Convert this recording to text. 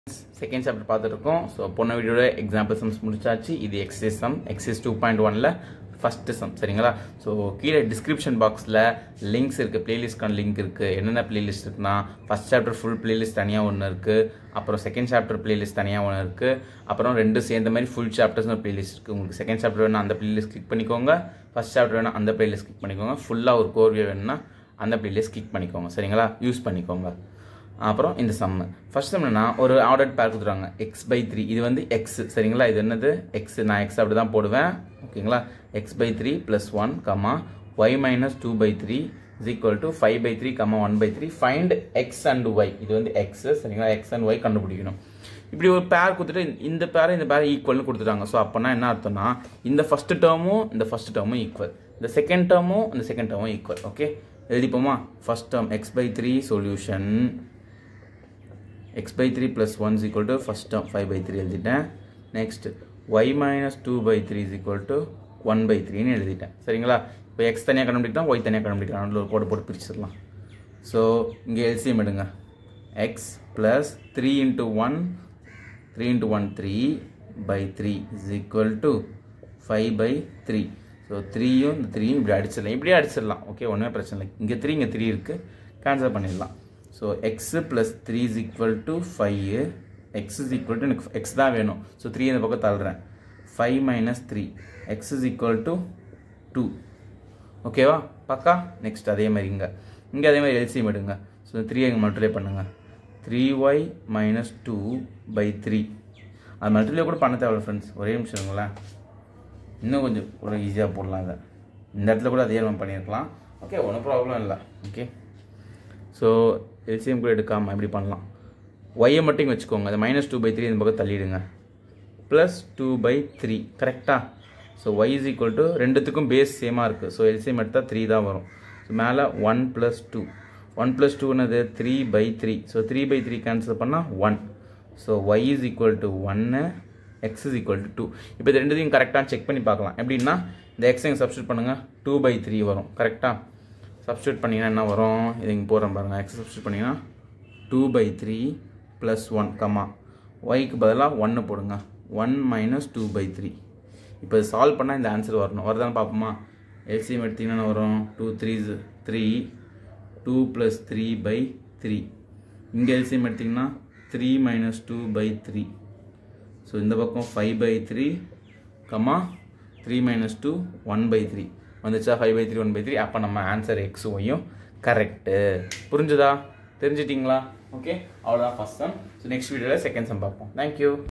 second chapter பார்த்துருக்கோம் so போன வீடியோட எக்ஸாம்பிள் சம்ஸ் முடிச்சாச்சு இது exercise sum exercise two point ஒனில் ஃபஸ்ட்டு சம் சரிங்களா ஸோ கீழே டிஸ்கிரிப்ஷன் பாக்ஸில் லிங்க்ஸ் இருக்குது பிளேலிஸ்ட்கான லிங்க் இருக்குது என்னென்ன பிளேலிஸ்ட் இருக்குன்னா ஃபஸ்ட் சாப்டர் ஃபுல் பிளேலிஸ்ட் தனியாக ஒன்று இருக்குது அப்புறம் செகண்ட் சாப்டர் பிளேலிஸ்ட் தனியாக ஒன்று இருக்குது அப்புறம் ரெண்டு சேர்ந்த மாதிரி ஃபுல் சாப்டர்ஸ்னு பிளேலிஸ்ட் இருக்குது உங்களுக்கு செகண்ட் சாப்டர் வேணும் அந்த பிளேலிஸ்ட் கிளிக் பண்ணிக்கோங்க ஃபஸ்ட் சாப்டர் வேணும் அந்த பிளேலிஸ்ட் கிளிக் பண்ணிக்கோங்க ஃபுல்லாக ஒரு கோர்வியோ வேணும்னா அந்த பிளேலிஸ்ட் கிளிக் பண்ணிக்கோங்க சரிங்களா யூஸ் பண்ணிக்கோங்க அப்புறம் இந்த சம்மு ஃபர்ஸ்ட் என்னன்னா ஒரு ஆர்டர் பேர் கொடுத்துருவாங்க எக்ஸ் பை த்ரீ இது வந்து எக்ஸ் சரிங்களா இது என்னது எக்ஸ் நான் எக்ஸ் அப்படி தான் போடுவேன் ஓகேங்களா x by three plus one comma y minus two by three is equal to five by three comma one by three find x and y இது வந்து எக்ஸ் சரிங்களா எக்ஸ் அண்ட் ஒய் கண்டுபிடிக்கணும் இப்படி ஒரு பேர் கொடுத்துட்டு இந்த பேர் இந்த பேர் ஈக்குவல்னு கொடுத்துட்டாங்க ஸோ அப்போனா என்ன அர்த்தம்னா இந்த ஃபர்ஸ்ட் டேர்மும் இந்த ஃபர்ஸ்ட் டேர்மும் ஈக்குவல் இந்த செகண்ட் டேர்மும் இந்த செகண்ட் டேர்மும் ஈக்குவல் ஓகே எழுதிப்போமா first term x by three solution x by 3 plus 1 is equal to first term 5 by 3 எழுதிட்டேன் next y minus 2 by 3 is equal to 1 by 3 னு எழுதிட்டேன் சரிங்களா இப்போ x தனியாக கண்டுபிடிக்கலாம் y தனியாக கண்டுபிடிக்கலாம் அதில் ஒரு கோடு போட்டு பிரிச்சிடலாம் ஸோ இங்கே எல்சிஎம் எடுங்க x plus 3 into 1 3 into 1 3 by 3 is equal to 5 by 3 so த்ரீயும் இந்த த்ரீயும் இப்படி அடிச்சிடலாம் இப்படியே அடிச்சிடலாம் ஓகே ஒன்றுமே பிரச்சனை இல்லை இங்கே த்ரீ இங்கே த்ரீ இருக்குது கேன்சல் பண்ணிடலாம் so x plus three is equal to five x is equal to எனக்கு எக்ஸ் தான் வேணும் ஸோ த்ரீ இந்த பக்கம் தள்ளுறேன் five minus three x is equal to two ஓகேவா பக்கா நெக்ஸ்ட் அதே மாதிரி இங்கே இங்கே அதே மாதிரி எல்சிஎம் எடுங்க ஸோ த்ரீ இங்கே மல்டிப்ளை பண்ணுங்கள் three y minus two by three அது மல்டிப்ளை கூட பண்ண தேவையில்ல ஃப்ரெண்ட்ஸ் ஒரே நிமிஷம் இருங்களேன் இன்னும் கொஞ்சம் கூட ஈஸியாக போடலாம் அதை இந்த இடத்துல கூட அதே நம்ம பண்ணியிருக்கலாம் ஓகே ஒன்றும் ப்ராப்ளம் இல்லை ஓகே ஸோ எல்சிஎம் கூட எடுக்காமல் இப்படி பண்ணலாம் ஒய்யை மட்டும் இங்கே வச்சுக்கோங்க அது மைனஸ் டூ பை த்ரீ இந்த பக்கம் தள்ளிடுங்க ப்ளஸ் டூ பை த்ரீ கரெக்டாக so y is equal to ரெண்டுத்துக்கும் பேஸ் சேமாக இருக்குது ஸோ எல்சிஎம் எடுத்தால் த்ரீ தான் வரும் ஸோ மேலே one plus two one plus டூனது three by three so three by three cancel பண்ணால் one so y is equal to ஒன்று x is equal to two இப்போ இது ரெண்டுத்தையும் கரெக்டாக செக் பண்ணி பார்க்கலாம் எப்படின்னா இந்த எக்ஸ் இங்கே சப்ஸ்டியூட் பண்ணுங்கள் டூ பை த்ரீ வரும் கரெக்டாக சப்ஸ்டியூட் பண்ணிங்கன்னா என்ன வரும் இது இங்கே போகிறோம் பாருங்கள் எக்ஸ் சப்ஸ்டியூட் பண்ணிங்கன்னா two by three plus one comma ஒய்க்கு பதிலாக ஒன்று போடுங்க one minus two by three இப்போ சால்வ் பண்ணால் இந்த ஆன்சர் வரணும் வருதான்னு பார்ப்போமா எல்சிஎம் எடுத்திங்கன்னா வரும் two three three two plus three by three இங்கே எல்சிஎம் எடுத்திங்கன்னா three minus two by three so இந்த பக்கம் five by three comma three minus two one by three வந்துச்சா five by three one by three அப்போ நம்ம answer x ஒய்யும் correct புரிஞ்சுதா தெரிஞ்சிட்டிங்களா ஓகே அவ்வளோதான் ஃபஸ்ட் சம் ஸோ நெக்ஸ்ட் வீடியோவில் செகண்ட் சம் பார்ப்போம் தேங்க்யூ